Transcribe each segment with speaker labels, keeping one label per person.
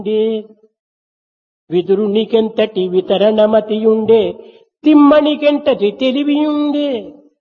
Speaker 1: ఉండే విదురునికెంతటి వితరణమతియుండే తిమ్మనికెంతటి తెలివియుండే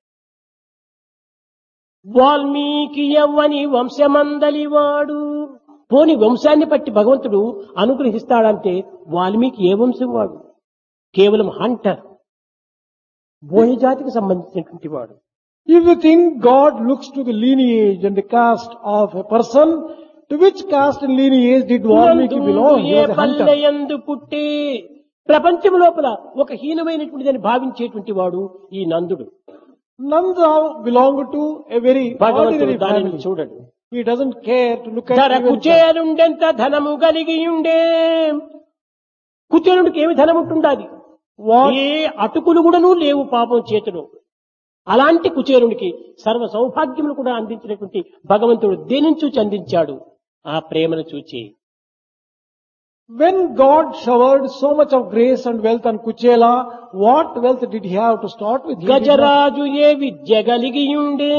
Speaker 1: వాల్మీకి యవ్వని వంశమందలివాడు పోని వంశాన్ని బట్టి భగవంతుడు అనుగ్రహిస్తాడంటే వాల్మీకి ఏ వంశం వాడు కేవలం హంటర్ బోయ జాతికి సంబంధించినటువంటి వాడు
Speaker 2: If you think God looks to the lineage and the caste of a person, to which caste and lineage did Valmiki belong? He
Speaker 1: A
Speaker 2: was a hunter.
Speaker 1: పల్లెయందు పుట్టి ప్రపంచం లోపల ఒక హీనమైనటువంటిదని భావించేటువంటి వాడు ఈ నందుడు
Speaker 2: Nanda belonged to a very
Speaker 1: భగవంతుడు
Speaker 2: ordinary
Speaker 1: దానిని
Speaker 2: family.
Speaker 1: చూడడు
Speaker 2: He doesn't care to look at
Speaker 1: ధర
Speaker 2: even
Speaker 1: కుచేలుండెంత ధనము కలిగి ఉండే కుచేలుడికి ఏమి ధనం ఉంటుండాది
Speaker 2: what
Speaker 1: ఏ అటుకులు కూడాను లేవు పాపం చేతిలో అలాంటి కుచేరునికి సర్వ సౌభాగ్యములు కూడా అందించినటువంటి భగవంతుడు దేనిని చూచి అందించాడు ఆ ప్రేమను చూచి
Speaker 2: When God showered so much of grace and wealth on Kuchela, what wealth did he have to start with? He did not-
Speaker 1: గజరాజు ఏ విద్య కలిగి ఉండే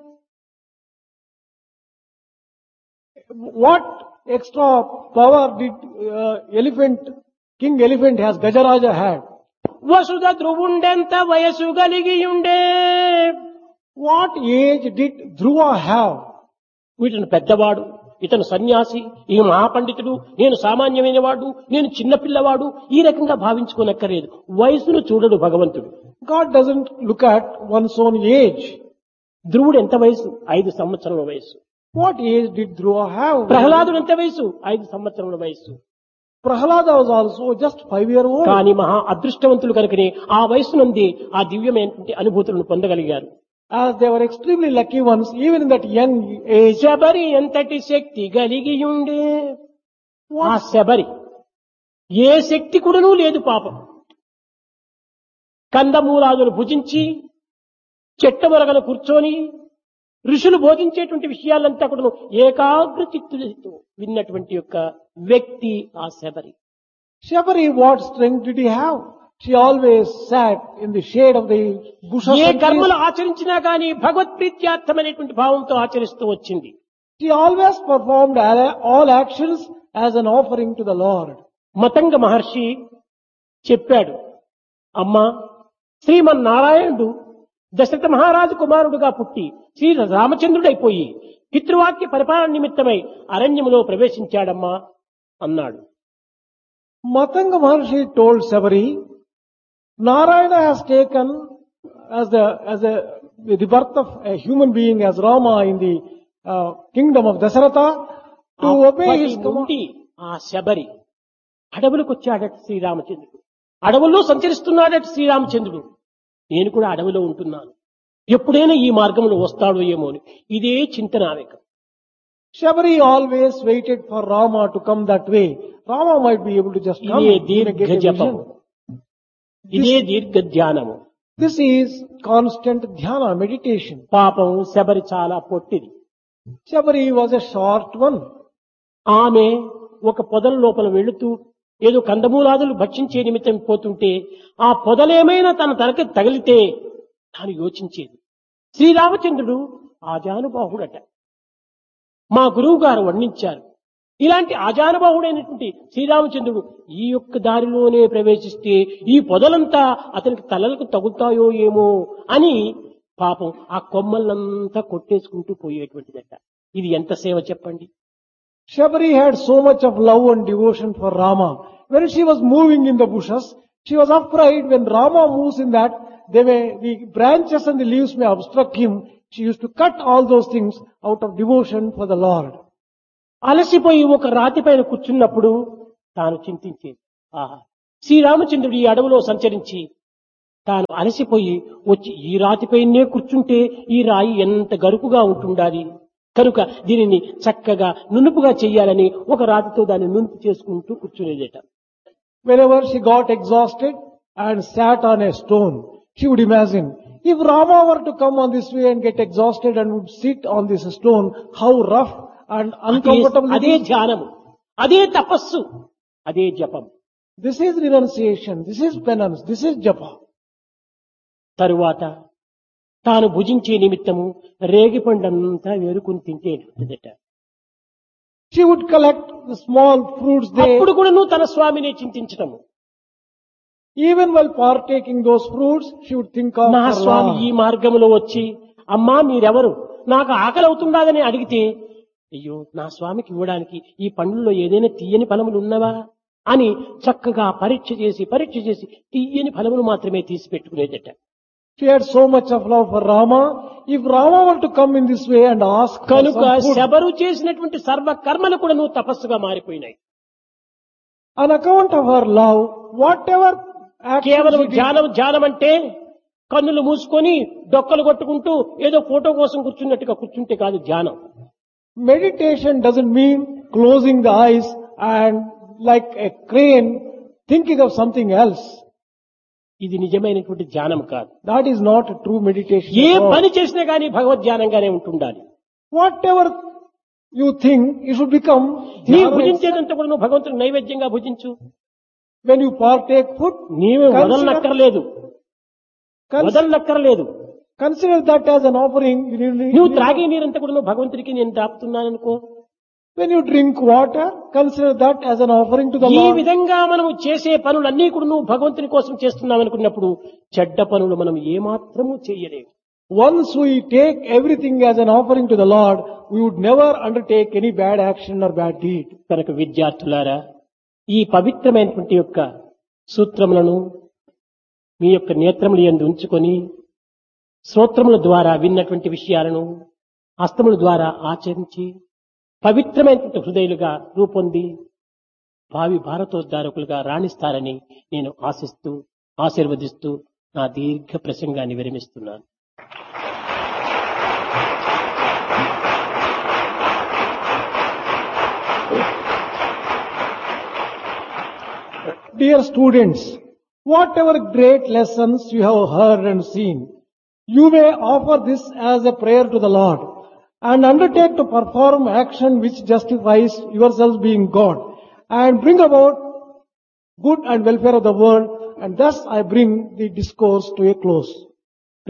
Speaker 2: What extra power did uh, elephant, King Elephant has, Gajaraja had?
Speaker 1: వసుధ ధ్రువుండెంత వయసు కలిగి ఉండే
Speaker 2: What age did Dhruva have?
Speaker 1: వీటిని పెద్దవాడు ఇతను సన్యాసి ఈ మహాపండితుడు నేను సామాన్యమైన వాడు నేను చిన్నపిల్లవాడు ఈ రకంగా భావించుకోనక్కర్లేదు వయసును చూడడు భగవంతుడు
Speaker 2: God doesn't look at one's own age.
Speaker 1: ధ్రువుడు ఎంత వయసు ఐదు సంవత్సరముల వయసు
Speaker 2: What age did Dhruva have?
Speaker 1: ప్రహ్లాదుడు ఎంత వయసు ఐదు సంవత్సరముల వయసు
Speaker 2: Prahlada was also just five year old.
Speaker 1: కానీ మహా అదృష్టవంతులు కనుకనే ఆ వయసు నుండి ఆ దివ్యమైనటువంటి అనుభూతులను పొందగలిగారు
Speaker 2: As they were extremely lucky ones, even in that young age,
Speaker 1: Sabari ఎంతటి శక్తి కలిగి ఉండే ఆ శబరి ఏ శక్తి కూడాను లేదు పాపం కందమూలాదులు భుజించి చెట్టమొరగలు కూర్చొని ఋషులు బోధించేటువంటి విషయాలంతా కూడా ఏకాగ్ర చిత్తులతో విన్నటువంటి యొక్క వ్యక్తి ఆ Sabari
Speaker 2: Shabari, what strength did he have? She always sat in the shade of the bushes.
Speaker 1: A
Speaker 2: and
Speaker 1: కర్మలు
Speaker 2: trees.
Speaker 1: ఆచరించినా గాని భగవత్ప్రీత్యార్థమైనటువంటి భావంతో ఆచరిస్తూ వచ్చింది
Speaker 2: She always performed all all actions as an offering to the Lord.
Speaker 1: Matanga మహర్షి చెప్పాడు అమ్మా శ్రీమన్నారాయణుడు దశరథ మహారాజు కుమారుడుగా పుట్టి శ్రీ రామచంద్రుడైపోయి పితృవాక్య పరిపాలన నిమిత్తమై అరణ్యములో ప్రవేశించాడమ్మా అన్నాడు
Speaker 2: Matanga Maharshi told Sabari, Narayana has taken as the, as a, the birth of a human being as Rama in the uh, kingdom of Dasaratha to obey
Speaker 1: అప్పటి
Speaker 2: his command.
Speaker 1: నుండి ఆ శబరి అడవులకు వచ్చాడట శ్రీరామచంద్రుడు అడవుల్లో సంచరిస్తున్నాడట శ్రీరామచంద్రుడు నేను కూడా అడవిలో ఉంటున్నాను ఎప్పుడైనా ఈ మార్గంలో వస్తాడో ఏమో అని ఇదే చింతనావేకం
Speaker 2: Shabari always waited for Rama to come that way. Rama might be able to just come
Speaker 1: ఇదే
Speaker 2: and
Speaker 1: దీర్ఘ
Speaker 2: get a
Speaker 1: జపము
Speaker 2: vision.
Speaker 1: ఇదే దీర్ఘ ధ్యానము
Speaker 2: This is constant dhyana, meditation.
Speaker 1: పాపం శబరి చాలా పొట్టిది
Speaker 2: Shabari was a short one.
Speaker 1: ఆమె ఒక పొదల లోపల వెళుతూ ఏదో కందమూలాదులు భక్షించే నిమిత్తం పోతుంటే ఆ పొదలేమైనా తన తనకి తగిలితే తాను యోచించేది శ్రీరామచంద్రుడు ఆజానుబాహుడట మా గురువు గారు వర్ణించారు ఇలాంటి ఆజానుబాహుడైనటువంటి శ్రీరామచంద్రుడు ఈ యొక్క దారిలోనే ప్రవేశిస్తే ఈ పొదలంతా అతనికి తలలకు తగులుతాయో ఏమో అని పాపం ఆ కొమ్మలంతా కొట్టేసుకుంటూ పోయేటువంటిదట ఇది ఎంత సేవ చెప్పండి
Speaker 2: Shabari had so much of love and devotion for Rama. When she was moving in the bushes, she was afraid when Rama moves in that, they may, the branches and the leaves may obstruct him. She used to cut all those things out of devotion for the Lord.
Speaker 1: అలసిపోయి ఒక రాతి పైన కూర్చున్నప్పుడు తాను చింతించేది ఆహా శ్రీరామచంద్రుడు ఈ అడవిలో సంచరించి తాను అలసిపోయి వచ్చి ఈ రాతిపైనే కూర్చుంటే ఈ రాయి ఎంత గరుకుగా ఉంటుండాలి కనుక దీనిని చక్కగా నునుపుగా చెయ్యాలని ఒక రాతితో దాన్ని నునుపు చేసుకుంటూ కూర్చునేదేట
Speaker 2: Whenever she got exhausted and sat on a stone, she would imagine, if Rama were to come on this way and get exhausted and would sit on this stone, how rough and
Speaker 1: అదే-
Speaker 2: uncomfortable it
Speaker 1: అదే
Speaker 2: is.
Speaker 1: ధ్యానము అదే తపస్సు అదే జపం
Speaker 2: This is renunciation, this is penance, this is japa.
Speaker 1: తరువాత తాను భుజించే నిమిత్తము రేగిపండంతా వేరుకుని తింటేటట
Speaker 2: She would collect the small fruits there.
Speaker 1: అప్పుడు కూడా నువ్వు తన స్వామిని చింతించటము
Speaker 2: Even while partaking those fruits, she would think of
Speaker 1: నా
Speaker 2: her
Speaker 1: స్వామి
Speaker 2: Lord.
Speaker 1: ఈ మార్గంలో వచ్చి అమ్మా మీరెవరు నాకు ఆకలి అవుతుండదని అడిగితే అయ్యో నా స్వామికి ఇవ్వడానికి ఈ పండ్లలో ఏదైనా తీయని ఫలములు ఉన్నవా అని చక్కగా పరీక్ష చేసి పరీక్ష చేసి తీయని ఫలములు మాత్రమే తీసి పెట్టుకునేదట
Speaker 2: She had so much of love for Rama. If Rama were to come in this way and ask for
Speaker 1: కనుక
Speaker 2: some food,
Speaker 1: శబరు చేసినటువంటి సర్వ కర్మలు కూడా నువ్వు తపస్సుగా మారిపోయినాయి
Speaker 2: on account of her love, whatever action
Speaker 1: కేవలం
Speaker 2: she did,
Speaker 1: ధ్యానం ధ్యానం అంటే కన్నులు మూసుకొని డొక్కలు కొట్టుకుంటూ ఏదో ఫోటో కోసం కూర్చున్నట్టుగా కూర్చుంటే కాదు ధ్యానం
Speaker 2: meditation doesn't mean closing the eyes and like a crane thinking of something else.
Speaker 1: ఇది నిజమైనటువంటి ధ్యానం కాదు
Speaker 2: That is not a true meditation.
Speaker 1: A
Speaker 2: at all.
Speaker 1: పని చేసినా గానీ భగవద్ ధ్యానంగానే ఉంటుండాలి
Speaker 2: Whatever you think, you should become
Speaker 1: నీ
Speaker 2: dhyana.
Speaker 1: భుజించేదంతా కూడా నువ్వు భగవంతుడు నైవేద్యంగా భుజించు
Speaker 2: When you partake food,
Speaker 1: నీవే
Speaker 2: Consider-
Speaker 1: వదలనక్కర్లేదు
Speaker 2: cons-
Speaker 1: వదలనక్కర్లేదు
Speaker 2: consider that as an offering. You need-
Speaker 1: నువ్వు త్రాగే నీరంతా కూడా నువ్వు భగవంతుడికి నేను దాపుతున్నాను అనుకో
Speaker 2: When you drink water, consider that as an offering to the
Speaker 1: ఈ
Speaker 2: Lord.
Speaker 1: విధంగా మనం చేసే పనులన్నీ కూడా నువ్వు భగవంతుని కోసం చేస్తున్నావు అనుకున్నప్పుడు చెడ్డ పనులు మనం ఏమాత్రము చేయలేము
Speaker 2: Once we take everything as an offering to the Lord, we would never undertake any bad action or bad deed.
Speaker 1: కనుక విద్యార్థులారా ఈ పవిత్రమైనటువంటి యొక్క సూత్రములను మీ యొక్క నేత్రములు ఎందు ఉంచుకొని శ్రోత్రముల ద్వారా విన్నటువంటి విషయాలను హస్తముల ద్వారా ఆచరించి పవిత్రమైనటువంటి హృదయులుగా రూపొంది భావి భారతోద్ధారకులుగా రాణిస్తారని నేను ఆశిస్తూ ఆశీర్వదిస్తూ నా దీర్ఘ ప్రసంగాన్ని విరమిస్తున్నాను
Speaker 2: Dear students, whatever great lessons you have heard and seen, you may offer this as a prayer to the Lord and undertake to perform action which justifies yourselves being God and bring about good and welfare of the world and thus I bring the discourse to a close.